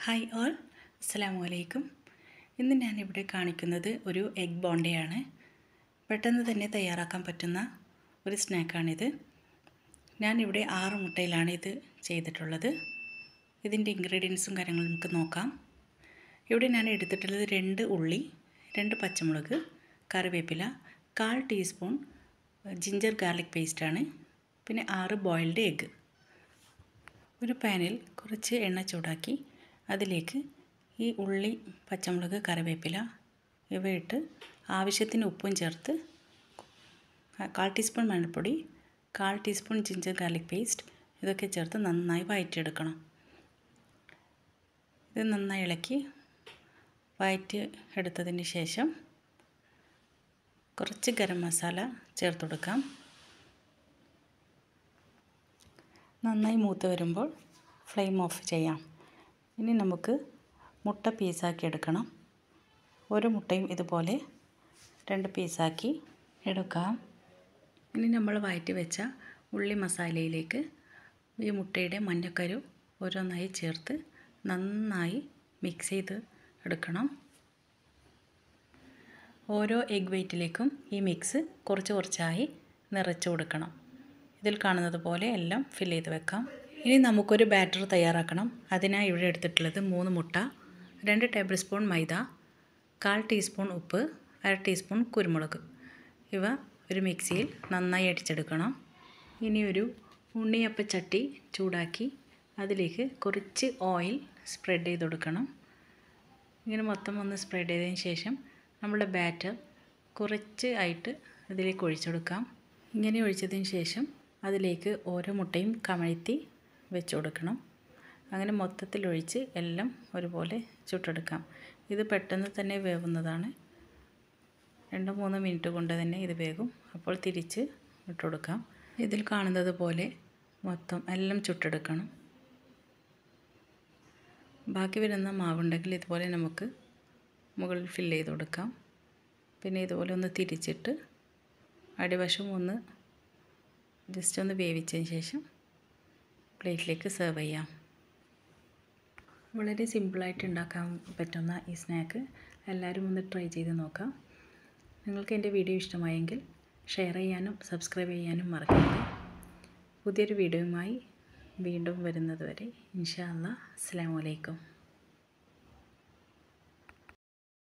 hi all അസ്സലാമു അലൈക്കും ഇന്ന് ഞാനിവിടെ കാണിക്കുന്നത് ഒരു എഗ് ബോണ്ടയാണ് പെട്ടെന്ന് തന്നെ തയ്യാറാക്കാൻ പറ്റുന്ന ഒരു സ്നാക്കാണിത് ഞാനിവിടെ ആറ് മുട്ടയിലാണ് ഇത് ചെയ്തിട്ടുള്ളത് ഇതിൻ്റെ ഇൻഗ്രീഡിയൻസും കാര്യങ്ങളും നമുക്ക് നോക്കാം ഇവിടെ ഞാൻ എടുത്തിട്ടുള്ളത് രണ്ട് ഉള്ളി രണ്ട് പച്ചമുളക് കറിവേപ്പില കാൽ ടീസ്പൂൺ ജിഞ്ചർ ഗാർലിക് പേസ്റ്റാണ് പിന്നെ ആറ് ബോയിൽഡ് എഗ്ഗ് ഒരു പാനിൽ കുറച്ച് എണ്ണ ചൂടാക്കി അതിലേക്ക് ഈ ഉള്ളി പച്ചമുളക് കറിവേപ്പില ഇവയിട്ട് ആവശ്യത്തിന് ഉപ്പും ചേർത്ത് കാൽ ടീസ്പൂൺ മഞ്ഞൾപ്പൊടി കാൽ ടീസ്പൂൺ ജിഞ്ചർ ഗാർലിക് പേസ്റ്റ് ഇതൊക്കെ ചേർത്ത് നന്നായി വഴറ്റിയെടുക്കണം ഇത് നന്നായി ഇളക്കി വഴറ്റി എടുത്തതിന് ശേഷം കുറച്ച് ഗരം മസാല ചേർത്ത് കൊടുക്കാം നന്നായി മൂത്ത് വരുമ്പോൾ ഫ്ലെയിം ഓഫ് ചെയ്യാം ഇനി നമുക്ക് മുട്ട പീസാക്കി എടുക്കണം ഒരു മുട്ടയും ഇതുപോലെ രണ്ട് പീസാക്കി എടുക്കാം ഇനി നമ്മൾ വഴറ്റി വെച്ച ഉള്ളി മസാലയിലേക്ക് ഈ മുട്ടയുടെ മഞ്ഞക്കരു ഓരോന്നായി ചേർത്ത് നന്നായി മിക്സ് ചെയ്ത് എടുക്കണം ഓരോ എഗ് വെയിറ്റിലേക്കും ഈ മിക്സ് കുറച്ച് കുറച്ചായി നിറച്ച് കൊടുക്കണം ഇതിൽ കാണുന്നത് പോലെ എല്ലാം ഫിൽ ചെയ്ത് വെക്കാം ഇനി നമുക്കൊരു ബാറ്റർ തയ്യാറാക്കണം അതിനായി ഇവിടെ എടുത്തിട്ടുള്ളത് മൂന്ന് മുട്ട രണ്ട് ടേബിൾ സ്പൂൺ മൈദ കാൽ ടീസ്പൂൺ ഉപ്പ് അര ടീസ്പൂൺ കുരുമുളക് ഇവ ഒരു മിക്സിയിൽ നന്നായി അടിച്ചെടുക്കണം ഇനി ഒരു ഉണ്ണിയപ്പച്ചട്ടി ചൂടാക്കി അതിലേക്ക് കുറച്ച് ഓയിൽ സ്പ്രെഡ് ചെയ്ത് കൊടുക്കണം ഇങ്ങനെ മൊത്തം ഒന്ന് സ്പ്രെഡ് ചെയ്തതിന് ശേഷം നമ്മുടെ ബാറ്റർ കുറച്ച് ആയിട്ട് അതിലേക്ക് ഒഴിച്ചെടുക്കാം ഇങ്ങനെ ഒഴിച്ചതിന് ശേഷം അതിലേക്ക് ഓരോ മുട്ടയും കമഴ്ത്തി വെച്ച് കൊടുക്കണം അങ്ങനെ മൊത്തത്തിൽ ഒഴിച്ച് എല്ലാം ഒരുപോലെ ചുട്ടെടുക്കാം ഇത് പെട്ടെന്ന് തന്നെ വേവുന്നതാണ് രണ്ടോ മൂന്നോ മിനിറ്റ് കൊണ്ട് തന്നെ ഇത് വേകും അപ്പോൾ തിരിച്ച് ഇട്ട് കൊടുക്കാം ഇതിൽ കാണുന്നത് പോലെ മൊത്തം എല്ലാം ചുട്ടെടുക്കണം ബാക്കി വരുന്ന മാവുണ്ടെങ്കിൽ ഇതുപോലെ നമുക്ക് മുകളിൽ ഫില്ല് ചെയ്ത് കൊടുക്കാം പിന്നെ ഇതുപോലെ ഒന്ന് തിരിച്ചിട്ട് അടിവശം ഒന്ന് ജസ്റ്റ് ഒന്ന് വേവിച്ചതിന് ശേഷം പ്ലേറ്റിലേക്ക് സെർവ് ചെയ്യാം വളരെ സിമ്പിളായിട്ട് ഉണ്ടാക്കാൻ പറ്റുന്ന ഈ സ്നാക്ക് എല്ലാവരും ഒന്ന് ട്രൈ ചെയ്ത് നോക്കാം നിങ്ങൾക്ക് എൻ്റെ വീഡിയോ ഇഷ്ടമായെങ്കിൽ ഷെയർ ചെയ്യാനും സബ്സ്ക്രൈബ് ചെയ്യാനും മറക്കരുത് പുതിയൊരു വീഡിയോയുമായി വീണ്ടും വരുന്നത് വരെ ഇൻഷാ അല്ലാ അസ്സാം വലൈക്കും